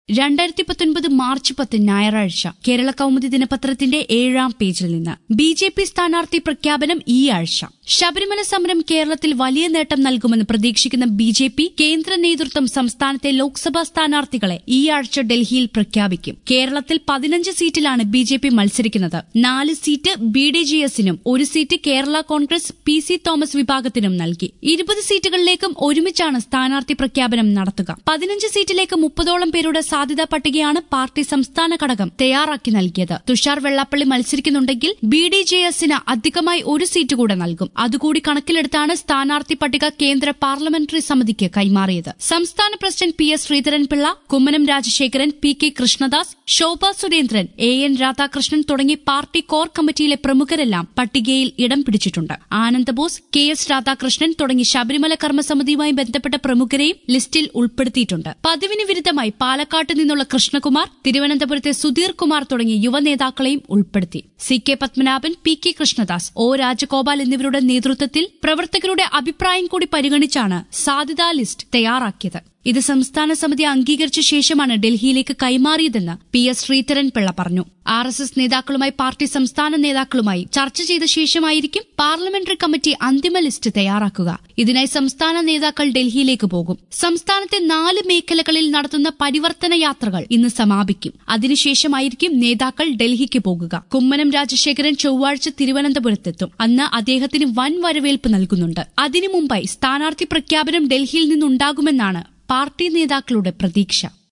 രണ്ടായിരത്തി പത്തൊൻപത് മാർച്ച് പത്ത് ഞായറാഴ്ച കേരള കൗമുദി ദിനപത്രത്തിന്റെ ഏഴാം പേജിൽ നിന്ന് ബി ജെ പി സ്ഥാനാർത്ഥി പ്രഖ്യാപനം ഈ ആഴ്ച ശബരിമല സമരം കേരളത്തിൽ വലിയ നേട്ടം നൽകുമെന്ന് പ്രതീക്ഷിക്കുന്ന ബി ജെ പി കേന്ദ്ര നേതൃത്വം സംസ്ഥാനത്തെ ലോക്സഭാ സ്ഥാനാർത്ഥികളെ ഈ ആഴ്ച ഡൽഹിയിൽ പ്രഖ്യാപിക്കും കേരളത്തിൽ പതിനഞ്ച് സീറ്റിലാണ് ബി ജെ പി മത്സരിക്കുന്നത് നാല് സീറ്റ് ബി ഡി ജി എസിനും ഒരു seat Kerala Congress P C Thomas വിഭാഗത്തിനും നൽകി ഇരുപത് സീറ്റുകളിലേക്കും ഒരുമിച്ചാണ് സ്ഥാനാർത്ഥി പ്രഖ്യാപനം നടത്തുക പതിനഞ്ച് സീറ്റിലേക്ക് മുപ്പതോളം പേരുടെ സാധ്യതാ പട്ടികയാണ് പാർട്ടി സംസ്ഥാന ഘടകം തയ്യാറാക്കി നൽകിയത് തുഷാർ വെള്ളാപ്പള്ളി മത്സരിക്കുന്നുണ്ടെങ്കിൽ ബി ഡി ജെ എസിന് അധികമായി ഒരു സീറ്റ് കൂടെ നൽകും അതുകൂടി കണക്കിലെടുത്താണ് സ്ഥാനാർത്ഥി പട്ടിക കേന്ദ്ര പാർലമെന്ററി സമിതിക്ക് കൈമാറിയത് സംസ്ഥാന president P S Sreedharan Pillai Kummanam Rajasekharan P K Krishnadas Sobha Surendran A N Radhakrishnan തുടങ്ങി പാർട്ടി കോർ കമ്മിറ്റിയിലെ പ്രമുഖരെല്ലാം പട്ടികയിൽ ഇടം പിടിച്ചിട്ടുണ്ട് ആനന്ദബോസ് കെ എസ് രാധാകൃഷ്ണൻ തുടങ്ങി ശബരിമല കർമ്മസമിതിയുമായി ബന്ധപ്പെട്ട പ്രമുഖരെയും ലിസ്റ്റിൽ ഉൾപ്പെടുത്തിയിട്ടുണ്ട് പതിവിന് വിരുദ്ധമായി പാലക്കാട്ട് നിന്നുള്ള കൃഷ്ണകുമാർ തിരുവനന്തപുരത്തെ സുധീർ കുമാർ തുടങ്ങിയ യുവനേതാക്കളെയും ഉൾപ്പെടുത്തി C K Padmanabhan P K Krishnadas O Rajagopal എന്നിവരുടെ നേതൃത്വത്തിൽ പ്രവർത്തകരുടെ അഭിപ്രായം കൂടി പരിഗണിച്ചാണ് സാധ്യതാ ലിസ്റ്റ് തയ്യാറാക്കിയത് ഇത് സംസ്ഥാന സമിതി അംഗീകരിച്ച ശേഷമാണ് ഡൽഹിയിലേക്ക് കൈമാറിയതെന്ന് പി എസ് ശ്രീധരൻ പിള്ള പറഞ്ഞു ആർ എസ് എസ് നേതാക്കളുമായി പാർട്ടി സംസ്ഥാന നേതാക്കളുമായി ചർച്ച ചെയ്ത ശേഷമായിരിക്കും പാർലമെന്ററി കമ്മിറ്റി അന്തിമ ലിസ്റ്റ് തയ്യാറാക്കുക ഇതിനായി സംസ്ഥാന നേതാക്കൾ ഡൽഹിയിലേക്ക് പോകും സംസ്ഥാനത്തെ നാല് മേഖലകളിൽ നടത്തുന്ന പരിവർത്തന യാത്രകൾ ഇന്ന് സമാപിക്കും അതിനുശേഷമായിരിക്കും നേതാക്കൾ ഡൽഹിക്ക് പോകുക കുമ്മനം രാജശേഖരൻ ചൊവ്വാഴ്ച തിരുവനന്തപുരത്തെത്തും അന്ന് അദ്ദേഹത്തിന് വൻ വരവേൽപ്പ് നൽകുന്നുണ്ട് അതിനു മുമ്പായി സ്ഥാനാർത്ഥി പ്രഖ്യാപനം ഡൽഹിയിൽ നിന്നുണ്ടാകുമെന്നാണ് പാർട്ടി നേതാക്കളുടെ പ്രതീക്ഷ